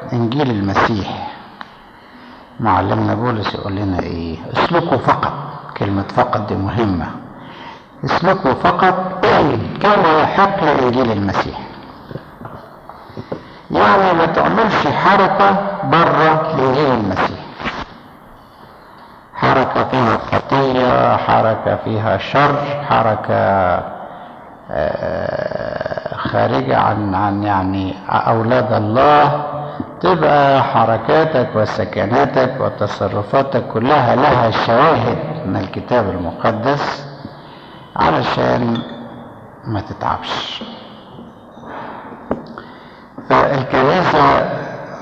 انجيل المسيح معلمنا بولس يقول لنا ايه اسلكوا فقط كلمة فقط دي مهمة اسلكوا فقط كما يحق لانجيل المسيح يعني ما تعملش حركة بره انجيل المسيح حركة فيها خطية حركة فيها شر حركة خارجة عن عن يعني أولاد الله تبقى حركاتك وسكناتك وتصرفاتك كلها لها شواهد من الكتاب المقدس علشان ما تتعبش فالكنيسة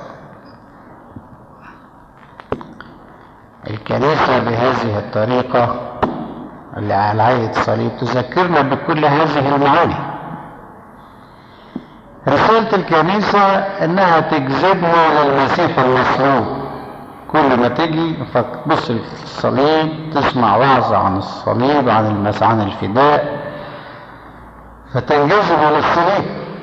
الكنيسة بهذه الطريقة اللي على هيئة صليب تذكرنا بكل هذه المعاني رسالة الكنيسة انها تجذبنا للمسيح المصلوب كل ما تجي فتبص الصليب تسمع وعظ عن الصليب عن المس عن الفداء فتنجذب للصليب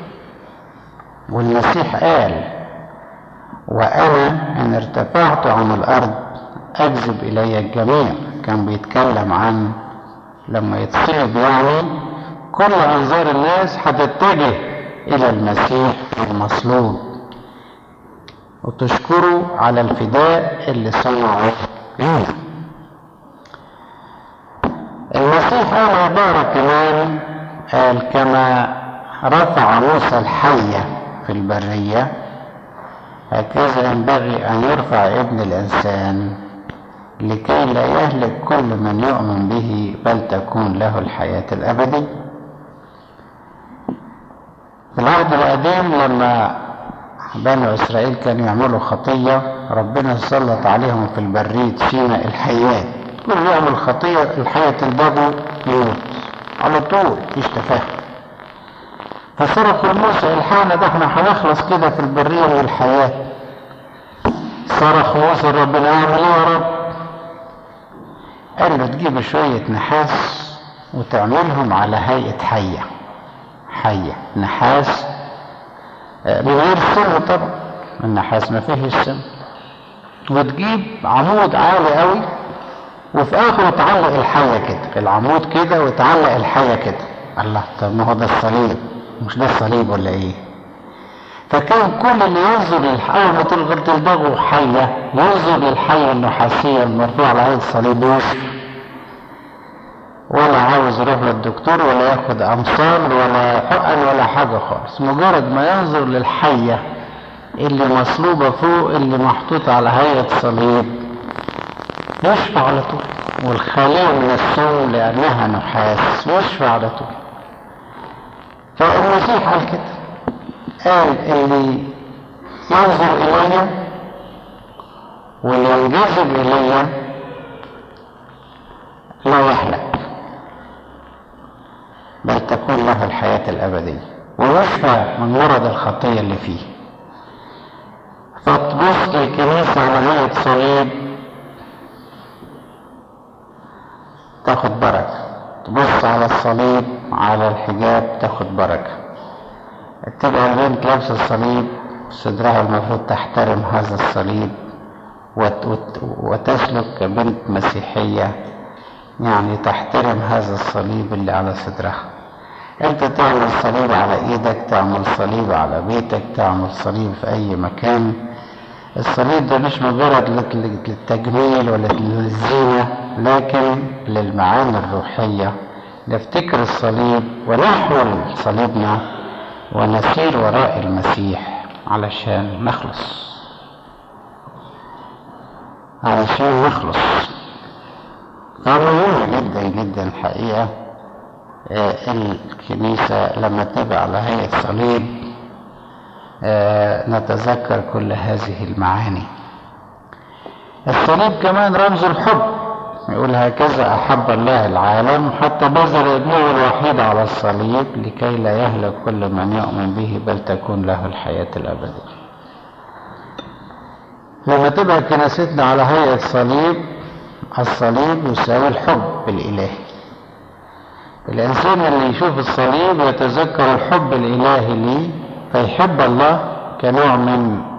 والمسيح قال وانا ان ارتفعت عن الارض اجذب الي الجميع كان بيتكلم عن لما يتصلب يعني كل انظار الناس هتتجه الى المسيح المصلوب وتشكره على الفداء اللي صنعه لنا المسيح قال عبارة كمان قال كما رفع موسى الحية في البرية هكذا ينبغي أن يرفع ابن الإنسان لكي لا يهلك كل من يؤمن به بل تكون له الحياة الأبدية في العهد القديم لما بنو إسرائيل كانوا يعملوا خطية ربنا سلط عليهم في البرية سيناء الحيات كل يعمل خطية الحياة تلبغه يموت على طول مفيش تفاهم فصرخوا لموسى الحقنا ده احنا هنخلص كده في البرية من الحياة صرخ موسى ربنا اعمل ايه يا رب قال له تجيب شوية نحاس وتعملهم على هيئة حية حية نحاس من غير سم طبعا النحاس ما فيهش سم وتجيب عمود عالي قوي وفي اخره تعلق الحية كده العمود كده وتعلق الحية كده الله طب ما هو ده الصليب مش ده الصليب ولا ايه فكان كل اللي ينظر للحية ما تلغر تلدغه حية ينظر للحية النحاسية المرفوعة على هيئة الصليب يوسف ولا عاوز يروح للدكتور ولا ياخد امصال ولا حقن ولا حاجة خالص مجرد ما ينظر للحية اللي مصلوبة فوق اللي محطوطة على هيئة صليب يشفى على طول والخالية من السم لأنها نحاس يشفى على طول فالمسيح قال كده قال اللي ينظر إلي واللي ينجذب إلي لا يهلك بل تكون له الحياة الأبدية ويشفى من مرض الخطية اللي فيه فتبص الكنيسة على هيئة صليب تاخد بركة تبص على الصليب على الحجاب تاخد بركة تبقى البنت لابسة الصليب صدرها المفروض تحترم هذا الصليب وت وت وتسلك كبنت مسيحية يعني تحترم هذا الصليب اللي على صدرها انت تعمل صليب على ايدك تعمل صليب على بيتك تعمل صليب في اي مكان الصليب ده مش مجرد للتجميل ولا للزينة لكن للمعاني الروحية نفتكر الصليب ونحمل صليبنا ونسير وراء المسيح علشان نخلص علشان نخلص مهم جدا جدا الحقيقة الكنيسة لما تبقى على هيئة صليب نتذكر كل هذه المعاني الصليب كمان رمز الحب يقول هكذا أحب الله العالم حتى بذل ابنه الوحيد على الصليب لكي لا يهلك كل من يؤمن به بل تكون له الحياة الأبدية لما تبقى كنيستنا على هيئة صليب الصليب يساوي الحب الإلهي الإنسان اللي يشوف الصليب يتذكر الحب الإلهي ليه فيحب الله كنوع من